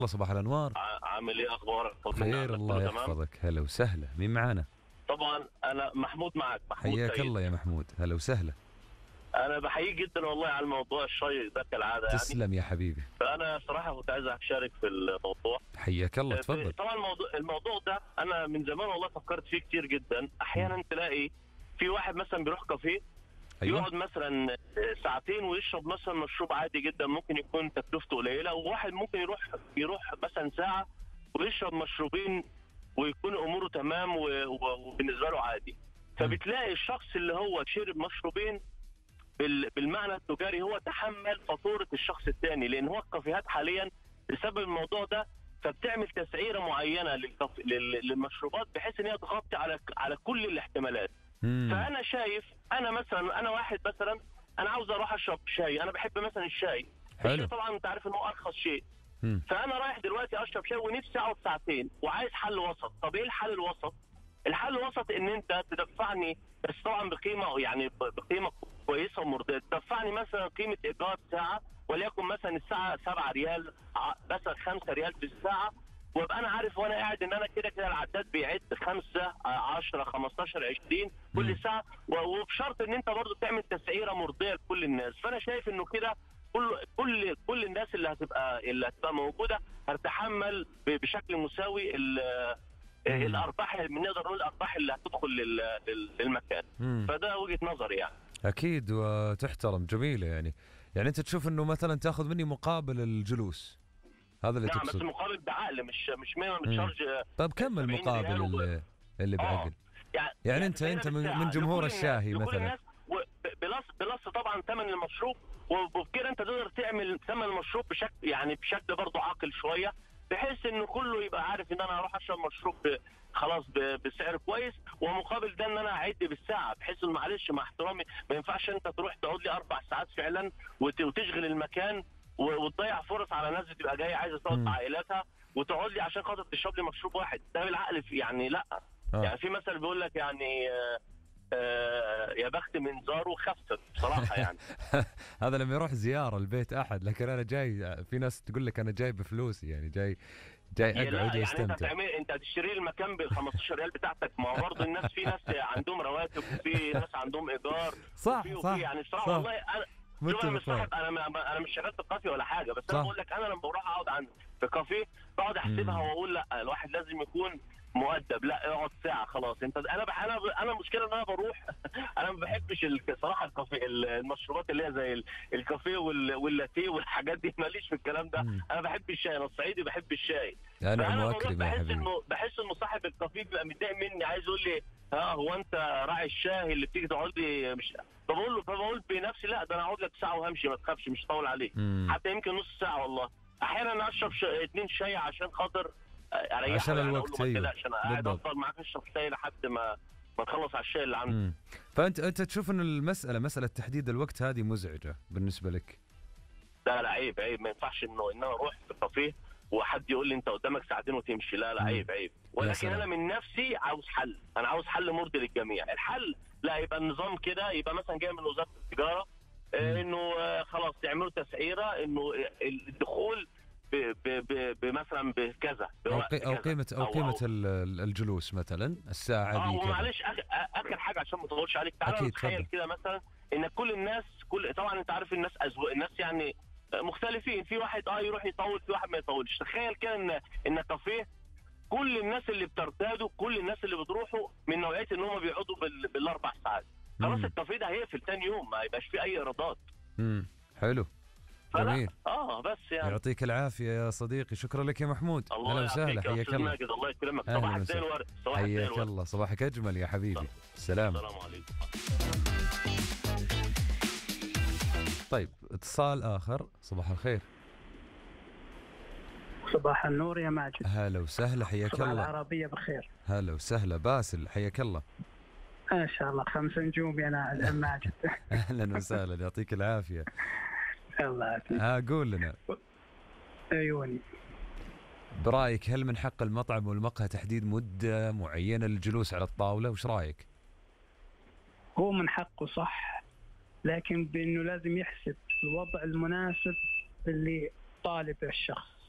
الله صباح الانوار ع- عامل ايه اخبارك طمنا خير عنك، الله كله تمام؟ يحفظك هلا وسهلا مين معانا طبعا انا محمود معك محمود حياك سيد. الله يا محمود هلا وسهلا انا بحييك جدا والله على الموضوع الشيق ده كالعاده يعني تسلم يا حبيبي فانا صراحه كنت عايز اشارك في الموضوع حياك الله تفضل طبعا الموضوع الموضوع ده انا من زمان والله فكرت فيه كتير جدا احيانا تلاقي في واحد مثلا بيروح كافيه ايوه يقعد مثلا ساعتين ويشرب مثلا مشروب عادي جدا ممكن يكون تكلفته قليله وواحد ممكن يروح يروح مثلا ساعه ويشرب مشروبين ويكون اموره تمام و- و- وبالنسبه له عادي فبتلاقي الشخص اللي هو شرب مشروبين بال- بالمعنى التجاري هو تحمل فاتوره الشخص الثاني لان هو الكافيهات حاليا بسبب الموضوع ده فبتعمل تسعيره معينه للكف... لل- للمشروبات بحيث ان هي تغطي على على كل الاحتمالات مم. فانا شايف انا مثلا انا واحد مثلا انا عاوز اروح اشرب شاي انا بحب مثلا الشاي حلو. الشاي طبعا انت عارف ان هو ارخص شيء مم. فانا رايح دلوقتي اشرب شاي ونفسي اقعد ساعتين وعايز حل وسط طب ايه الحل الوسط الحل الوسط ان انت تدفعني بس طبعا بقيمه يعني ب- بقيمه كويسه ومرضيه تدفعني مثلا قيمه ايجار ساعه وليكن مثلا الساعه 7 ريال ع- مثلا 5 ريال في الساعه وابقى انا عارف وانا قاعد ان انا كده كده العداد بيعد 5 10 15 20 كل مم. ساعه و- وبشرط ان انت برضو تعمل تسعيره مرضيه لكل الناس فانا شايف انه كده كل كل كل الناس اللي هتبقى اللي هتبقى موجوده هتتحمل ب- بشكل مساوي ال- مم. الارباح نقدر نقول الارباح اللي هتدخل لل- لل- للمكان مم. فده وجهه نظري يعني اكيد وتحترم جميله يعني يعني انت تشوف انه مثلا تاخذ مني مقابل الجلوس هذا اللي نعم بس تقصد مقابل بعقل مش مش مش مم. شارج طيب كم 70 المقابل ريال و- اللي, اللي بعقل يعني يعني أنت- خلينا أنت من- بالساعة. من جمهور لكل الناس- الشاهي لكل مثلاً. الناس و- ب- بلس بلس طبعا ثمن المشروب وبكده انت تقدر تعمل ثمن المشروب بشكل يعني بشكل برضه عاقل شويه بحيث انه كله يبقى عارف ان انا هروح اشرب مشروب ب- خلاص ب- بسعر كويس ومقابل ده ان انا اعد بالساعه بحيث انه معلش مع احترامي ما ينفعش انت تروح تقعد لي اربع ساعات فعلا وت- وتشغل المكان و- وتضيع فرص على ناس بتبقى جايه عايزه تقعد مم. مع عائلاتها وتقعد لي عشان خاطر تشرب لي مشروب واحد ده بالعقل في- يعني لا آه. يعني في مثل بيقول لك يعني آه، آه، يا بخت من زاره خفف بصراحه يعني هذا لما يروح زياره لبيت احد لكن انا جاي في ناس تقول لك انا جاي بفلوسي يعني جاي جاي يا لا اقعد يعني انت واستمتع تعمل انت هتشتري المكان بال 15 ريال بتاعتك ما هو برضه الناس في ناس عندهم رواتب وفي ناس عندهم ايجار صح وفي وفي صح يعني بصراحه صح. والله انا شوف انا مش متفق صاحب انا ما- انا مش شغال في الكافيه ولا حاجه بس صح. انا بقول لك انا لما بروح اقعد عند في كافيه بقعد احسبها مم. واقول لا الواحد لازم يكون مؤدب لا اقعد ساعه خلاص انت انا بح انا انا المشكله ان انا بروح انا ما بحبش ال- صراحه الكافيه ال- المشروبات اللي هي زي ال- الكافيه وال- واللاتيه والحاجات دي ماليش في الكلام ده مم. انا بحب الشاي انا الصعيدي بحب الشاي انا فانا بروح مؤكرم يا بحس حبيبي انه بحس انه صاحب الكافيه بيبقى متضايق مني عايز يقول لي ها هو انت راعي الشاي اللي بتيجي تقعد لي مش فبقول له فبقول بنفسي لا ده انا هقعد لك ساعه وهمشي ما تخافش مش هطول عليك مم. حتى يمكن نص ساعه والله احيانا اشرب ش... اتنين شاي عشان خاطر اريح عشان الوقت، أيوه. عشان قاعد بالضبط. افضل معاك اشرب شاي لحد ما ما تخلص على الشاي اللي عندي مم. فانت انت تشوف ان المساله مساله تحديد الوقت هذه مزعجه بالنسبه لك لا لا عيب عيب ما ينفعش انه ان انا اروح في كافيه وحد يقول لي انت قدامك ساعتين وتمشي لا لا مم. عيب عيب ولكن سلام. انا من نفسي عاوز حل انا عاوز حل مرضي للجميع الحل لا يبقى النظام كده يبقى مثلا جاي من وزاره التجاره آه، مم. انه آه، خلاص يعملوا تسعيره انه الدخول ب- ب- ب- بمثلا بكذا او, بوقت قي- أو كذا. قيمه او قيمه ال- ال- الجلوس مثلا الساعه اه ذي كذا ومعلش آخر, اخر حاجه عشان ما اطولش عليك تعالى أكيد، نتخيل اتفضل. كده مثلا ان كل الناس كل طبعا انت عارف الناس اذواق الناس يعني مختلفين في واحد اه يروح يطول في واحد ما يطولش تخيل كده ان ان كافيه كل الناس اللي بترتاده كل الناس اللي بتروحوا من نوعيه ان هم بيقعدوا بال... بالاربع ساعات خلاص مم. الكافيه ده هيقفل تاني يوم ما يبقاش فيه اي ايرادات مم. حلو فلا جميل اه بس يعني يعطيك العافيه يا صديقي شكرا لك يا محمود الله اهلا وسهلا يعافيك يا حياك استاذ الله ماجد الله يكرمك أهلاً صباحك زي وسهلا. الورد صباحك زي حياك الورد الله صباحك اجمل يا حبيبي سلام السلام عليكم طيب اتصال اخر صباح الخير صباح النور يا ماجد هلا وسهلا حياك صباح الله العربية بخير هلا وسهلا باسل حياك الله ما شاء الله خمس نجوم يا نا- ماجد اهلا وسهلا يعطيك العافيه الله يعافيك ها قول لنا عيوني برايك هل من حق المطعم والمقهى تحديد مده معينه للجلوس على الطاوله وش رايك هو من حقه صح لكن بانه لازم يحسب الوضع المناسب اللي طالب الشخص